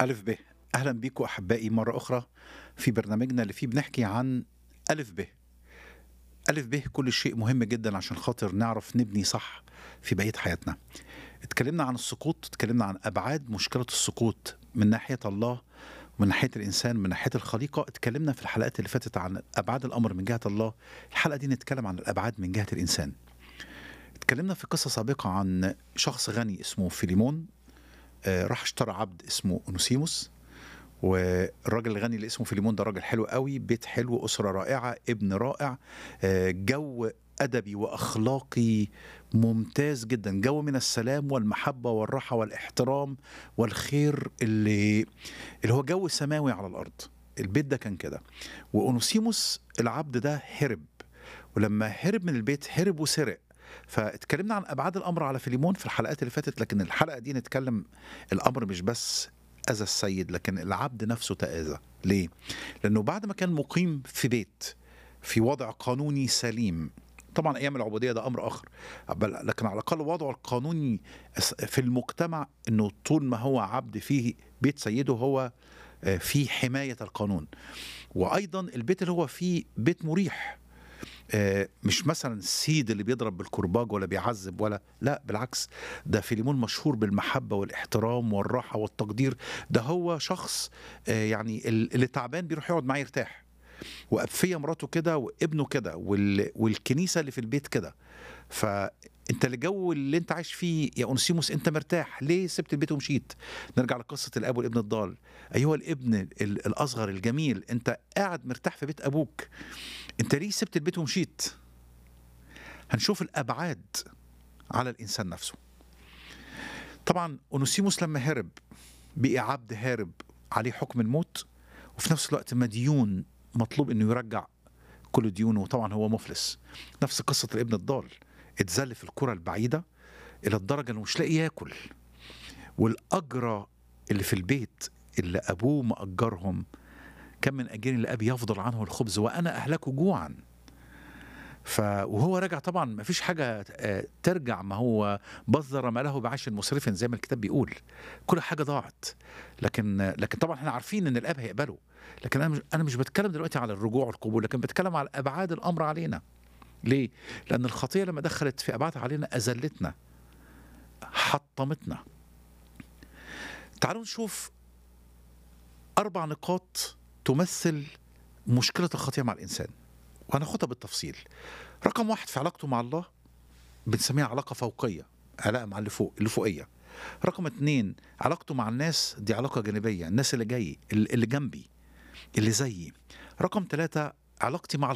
ألف ب أهلا بيكم أحبائي مرة أخرى في برنامجنا اللي فيه بنحكي عن ألف ب ألف ب كل شيء مهم جدا عشان خاطر نعرف نبني صح في بقية حياتنا اتكلمنا عن السقوط اتكلمنا عن أبعاد مشكلة السقوط من ناحية الله ومن ناحية الإنسان من ناحية الخليقة اتكلمنا في الحلقات اللي فاتت عن أبعاد الأمر من جهة الله الحلقة دي نتكلم عن الأبعاد من جهة الإنسان اتكلمنا في قصة سابقة عن شخص غني اسمه فيليمون آه، راح اشترى عبد اسمه أونوسيموس والراجل الغني اللي اسمه فيليمون ده راجل حلو قوي بيت حلو أسرة رائعة ابن رائع آه، جو أدبي وأخلاقي ممتاز جدا جو من السلام والمحبة والراحة والاحترام والخير اللي اللي هو جو سماوي على الأرض البيت ده كان كده وأونوسيموس العبد ده هرب ولما هرب من البيت هرب وسرق فاتكلمنا عن ابعاد الامر على فيليمون في الحلقات اللي فاتت لكن الحلقه دي نتكلم الامر مش بس اذى السيد لكن العبد نفسه تاذى ليه لانه بعد ما كان مقيم في بيت في وضع قانوني سليم طبعا ايام العبوديه ده امر اخر بل لكن على الاقل وضعه القانوني في المجتمع انه طول ما هو عبد فيه بيت سيده هو آه، في حمايه القانون وايضا البيت اللي هو فيه بيت مريح آه، مش مثلا السيد اللي بيضرب بالكرباج ولا بيعذب ولا لا بالعكس ده فيليمون مشهور بالمحبة والاحترام والراحة والتقدير ده هو شخص آه، يعني ال- اللي تعبان بيروح يقعد معاه يرتاح وأبفية مراته كده وابنه كده وال- والكنيسة اللي في البيت كده فانت الجو اللي انت عايش فيه يا اونسيموس انت مرتاح ليه سبت البيت ومشيت نرجع لقصه الاب والابن الضال ايها الابن ال- الاصغر الجميل انت قاعد مرتاح في بيت ابوك انت ليه سبت البيت ومشيت هنشوف الابعاد على الانسان نفسه طبعا اونوسيموس لما هرب بقي عبد هارب عليه حكم الموت وفي نفس الوقت مديون مطلوب انه يرجع كل ديونه وطبعا هو مفلس نفس قصه الابن الضال اتذل في الكره البعيده الى الدرجه انه مش لاقي ياكل والاجرى اللي في البيت اللي ابوه مأجرهم كم من أجير لأبي يفضل عنه الخبز وأنا أهلكه جوعا ف وهو راجع طبعا ما فيش حاجة آه، ترجع ما هو بذر ماله بعيش مسرف زي ما الكتاب بيقول كل حاجة ضاعت لكن لكن طبعا احنا عارفين ان الاب هيقبله لكن انا مش انا مش بتكلم دلوقتي على الرجوع والقبول لكن بتكلم على ابعاد الامر علينا ليه؟ لان الخطيه لما دخلت في ابعادها علينا اذلتنا حطمتنا تعالوا نشوف اربع نقاط تمثل مشكله الخطيه مع الانسان وهناخدها بالتفصيل رقم واحد في علاقته مع الله بنسميها علاقه فوقيه علاقه مع اللي فوق اللي فوقيه رقم اتنين علاقته مع الناس دي علاقه جانبيه الناس اللي جاي اللي اللي جنبي اللي زيي رقم ثلاثة علاقتي مع